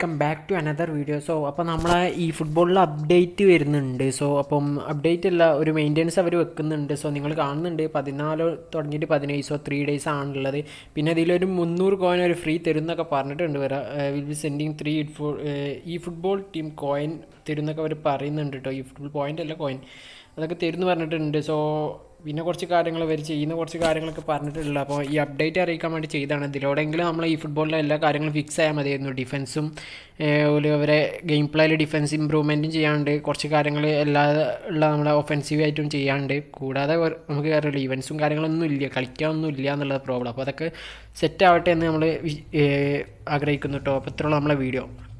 welcome back to another video so അപ്പോൾ നമ്മളെ ഈ ഫുട്ബോളിൽ അപ്ഡേറ്റ് വരുന്നുണ്ട് സോ അപ്പം അപ്ഡേറ്റ് അല്ല ഒരു മെയിൻ്റെനൻസ് അവർ വെക്കുന്നുണ്ട് സോ നിങ്ങൾ കാണുന്നുണ്ട് പതിനാല് തുടങ്ങിയിട്ട് പതിനേഴ് സോ ത്രീ ഡേയ്സ് ആണുള്ളത് പിന്നെ ഇതിലൊരു മുന്നൂറ് കോയിൻ ഒരു ഫ്രീ തരും എന്നൊക്കെ പറഞ്ഞിട്ടുണ്ട് വരാം വിൽ ബി സെൻഡിങ് ത്രീ ഈ ഫുട്ബോൾ ടീം കോയിൻ തരും എന്നൊക്കെ അവർ പറയുന്നുണ്ട് കേട്ടോ ഈ ഫുട്ബോൾ പോയിൻ്റ് അല്ല കോയിൻ അതൊക്കെ തരും എന്ന് പറഞ്ഞിട്ടുണ്ട് സോ പിന്നെ കുറച്ച് കാര്യങ്ങൾ അവർ ചെയ്യുന്ന കുറച്ച് കാര്യങ്ങളൊക്കെ പറഞ്ഞിട്ടുള്ളൂ അപ്പോൾ ഈ അപ്ഡേറ്റ് അറിയിക്കാൻ വേണ്ടി ചെയ്താണ് ഇതിലൂടെങ്കിലും നമ്മൾ ഈ ഫുട്ബോളിലെ എല്ലാ കാര്യങ്ങളും ഫിക്സ് ആയാൽ മതിയായിരുന്നു ഡിഫൻസും ഒരു അവരെ ഗെയിം പ്ലേയിൽ ഡിഫൻസ് ഇമ്പ്രൂവ്മെൻറ്റും ചെയ്യാണ്ട് കുറച്ച് കാര്യങ്ങൾ എല്ലാ ഉള്ള നമ്മുടെ ഒഫൻസീവ് ആയിട്ടും ചെയ്യാണ്ട് കൂടാതെ വേറെ നമുക്ക് അറിയില്ല ഇവൻസും കാര്യങ്ങളൊന്നും ഇല്ല കളിക്കാനൊന്നും ഇല്ല എന്നുള്ളത് പ്രോബ്ലം അപ്പോൾ അതൊക്കെ സെറ്റ് ആവട്ടെ എന്ന് നമ്മൾ ആഗ്രഹിക്കുന്നു കേട്ടോ അപ്പോൾ ഇത്രയുള്ള നമ്മളെ വീഡിയോ